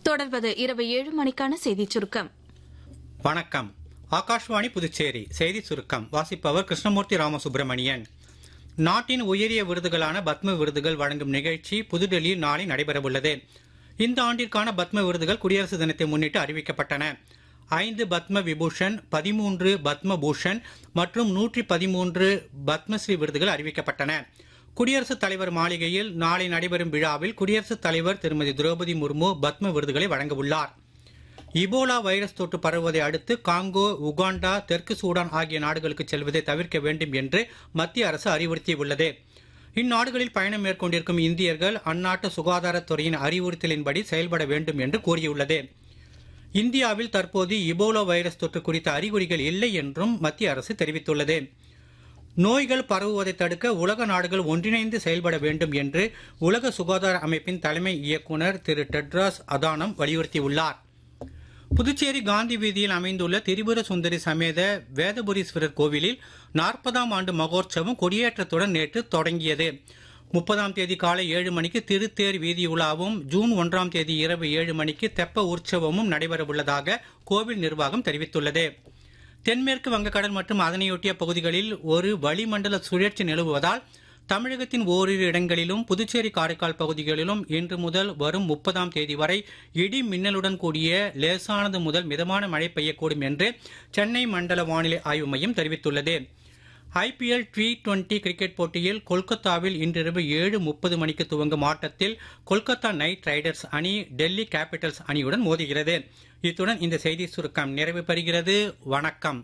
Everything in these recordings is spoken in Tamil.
தொடர்வது இரவு ஏழு மணிக்கான செய்திச் சுருக்கம் வணக்கம் ஆகாஷ்வாணி புதுச்சேரி செய்தி சுருக்கம் வாசிப்பவர் கிருஷ்ணமூர்த்தி ராமசுப்பிரமணியன் நாட்டின் உயரிய விருதுகளான பத்ம விருதுகள் வழங்கும் நிகழ்ச்சி புதுடெல்லியில் நாளை நடைபெறவுள்ளது இந்த ஆண்டிற்கான பத்ம விருதுகள் குடியரசு தினத்தை முன்னிட்டு அறிவிக்கப்பட்டன ஐந்து பத்ம விபூஷன் பதிமூன்று பத்ம பூஷன் மற்றும் நூற்றி பதிமூன்று பத்மஸ்ரீ விருதுகள் அறிவிக்கப்பட்டன குடியரசுத் தலைவர் மாளிகையில் நாளை நடைபெறும் விழாவில் குடியரசுத் தலைவர் திருமதி திரௌபதி முர்மு பத்ம விருதுகளை வழங்கவுள்ளார் இபோலா வைரஸ் தொற்று பரவுவதை அடுத்து காங்கோ உகாண்டா தெற்கு சூடான் ஆகிய நாடுகளுக்கு செல்வதை தவிர்க்க வேண்டும் என்று மத்திய அரசு அறிவுறுத்தியுள்ளது இந்நாடுகளில் பயணம் மேற்கொண்டிருக்கும் இந்தியர்கள் அந்நாட்டு சுகாதாரத்துறையின் அறிவுறுத்தலின்படி செயல்பட வேண்டும் என்று கூறியுள்ளது இந்தியாவில் தற்போது இபோலா வைரஸ் தொற்று குறித்த அறிகுறிகள் இல்லை என்றும் மத்திய அரசு தெரிவித்துள்ளது நோய்கள் பரவுவதை தடுக்க உலக நாடுகள் ஒன்றிணைந்து செயல்பட வேண்டும் என்று உலக சுகாதார அமைப்பின் தலைமை இயக்குநர் திரு டெட்ராஸ் அதானம் வலியுறுத்தியுள்ளார் புதுச்சேரி காந்தி வீதியில் அமைந்துள்ள திரிபுர சுந்தரி சமேத வேதபுரீஸ்வரர் கோவிலில் நாற்பதாம் ஆண்டு மகோற்சவம் கொடியேற்றத்துடன் நேற்று தொடங்கியது முப்பதாம் தேதி காலை ஏழு மணிக்கு திருத்தேர் வீதி உலாவும் ஜூன் ஒன்றாம் தேதி இரவு ஏழு மணிக்கு தெப்ப உற்சவமும் நடைபெறவுள்ளதாக கோவில் நிர்வாகம் தெரிவித்துள்ளது தென்மேற்கு வங்கக்கடல் மற்றும் அதனையொட்டிய பகுதிகளில் ஒரு வளிமண்டல சுழற்சி நிலவுவதால் தமிழகத்தின் ஓரிரு இடங்களிலும் புதுச்சேரி காரைக்கால் பகுதிகளிலும் இன்று முதல் வரும் முப்பதாம் தேதி வரை இடி மின்னலுடன் கூடிய லேசானது முதல் மிதமான மழை பெய்யக்கூடும் என்று சென்னை மண்டல வானிலை ஆய்வு மையம் தெரிவித்துள்ளது ஐபிஎல் டி டுவெண்டி கிரிக்கெட் போட்டியில் கொல்கத்தாவில் இன்றிரவு ஏழு முப்பது மணிக்கு துவங்கும் ஆட்டத்தில் கொல்கத்தா நைட் ரைடர்ஸ் அணி டெல்லி கேபிட்டல்ஸ் அணியுடன் மோதுகிறது இத்துடன் இந்த செய்தி சுருக்கம் நிறைவு பெறுகிறது வணக்கம்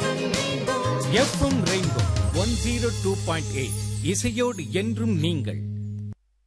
FM rainbow one zero two point eight இசையோடு என்றும் நீங்கள்